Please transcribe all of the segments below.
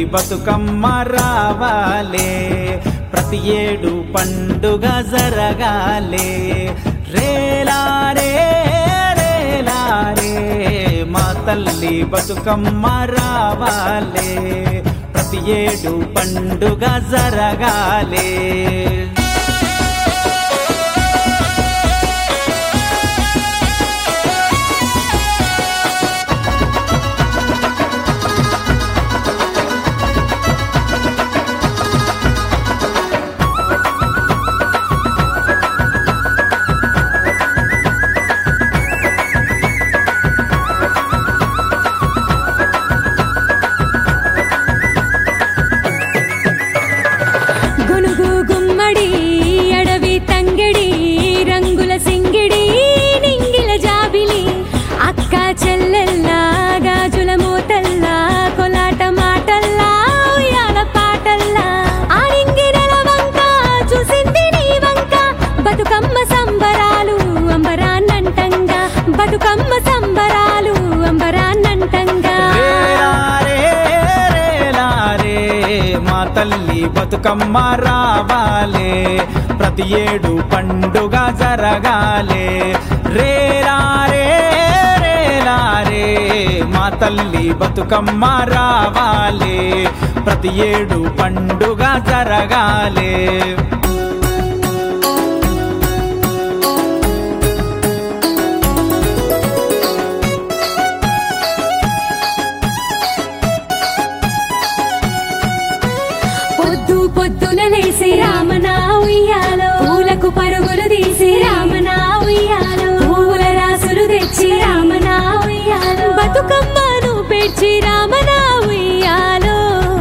బతుకమ్మ రావాలే ప్రతి ఏడు పండుగ జరగాలే రేలారే రేలారే మా తల్లి బతుకమ్మ రావాలే ప్రతి ఏడు పండుగ జరగాలే గునుగు గుమ్మడి అడవి తంగెడి రంగుల సింగిడి నింగిల జాబిలి అక్క చెల్లెల్లా గాజుల మూతల్లా కొలాట మాటల్లా ఉయ్యాల పాటల్లా ఆ నింగినెల వంక చూసింది నీ వంక బతుకమ్మ సంబరాలు అంబరాన్నంటంగా బతుకమ్మ సంబరాలు అంబరాన్నంటంగా రేలారే రేలారే మా తల్లి బతుకమ్మ రావాలే ప్రతి ఏడు పండుగ జరగాలే రేలారే రేలారే మా తల్లి బతుకమ్మ రావాలే ప్రతి ఏడు పండుగ జరగాలే పొద్దు పొద్దున లేసి రామన ఉయ్యాలో పూలకు పరుగులు తీసి రామన ఉయ్యాలో పూల రాసులు తెచ్చి రామన ఉయ్యాలో బతుకమ్మను పెంచి రామన ఉయ్యాలో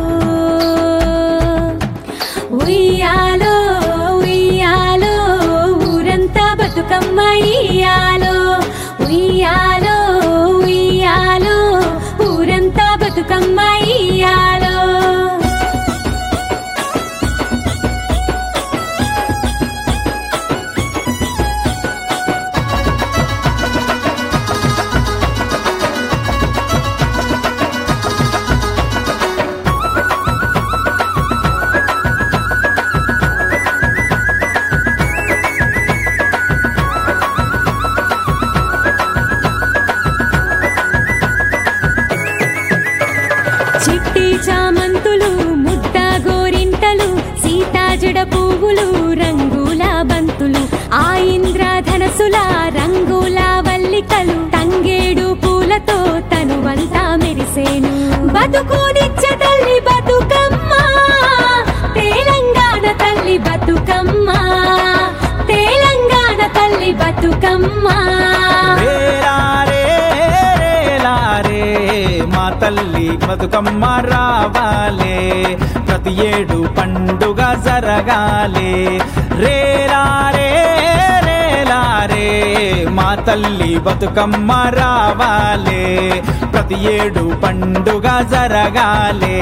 ఉయ్యాలో ఉయ్యాలో ఊరంతా బతుకమ్మ ఇయ్యాలో ఉయ్యాలో ఉయ్యాలో ఊరంతా బతుకమ్మ ఇయ్యాలో చిట్టి చామంతులు ముద్ద గోరింటలు సీతాజడ పువ్వులు రంగుల బంతులు ఆ ఇంద్రధనసుల రంగుల వల్లికలు తంగేడు పూలతో తనువంతా మెరిసేను బతుకునిచ్చ తల్లి బతుకమ్మ తెలంగాణ తల్లి బతుకమ్మ తెలంగాణ తల్లి బతుకమ్మ రేలారే రేలారే మా తల్లి బతుకమ్మ రావాలే ప్రతి ఏడు పండుగ జరగాలే రేలారే రేలారే మా తల్లి బతుకమ్మ రావాలే ప్రతి ఏడు పండుగ జరగాలే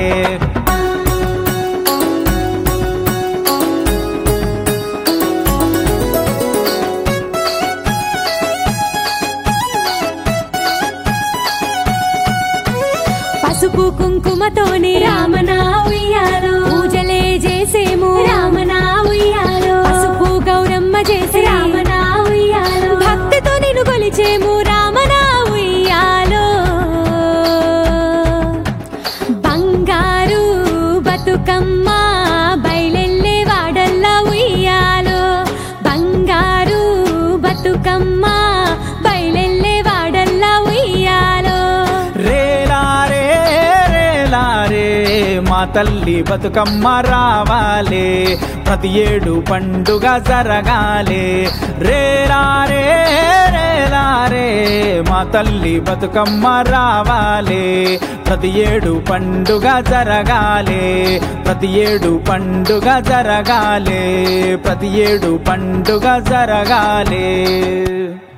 పసుపు కుంకుమతోనే రామనా ఉయ్యాలో పూజలే చేసేము రామనా ఉయ్యాలో పసుపు గౌరమ్మ చేసి రామనా ఉయ్యాలో భక్తితో నిన్ను కొలిచేము రామనా ఉయ్యాలో బంగారు బతుకమ్మ బయలెల్లే వాడల్లా ఉయ్యాలో బంగారు బతుకమ్మ బయలెల్లే వాడల్లా ఉయ్యాలో రేలారే రేలారే మా తల్లి బతుకమ్మ రావాలే ప్రతి ఏడు పండుగ జరగాలే రేలారే రేలారే మా తల్లి బతుకమ్మ రావాలే ప్రతి ఏడు పండుగ జరగాలే ప్రతి ఏడు పండుగ జరగాలే ప్రతి ఏడు పండుగ జరగాలే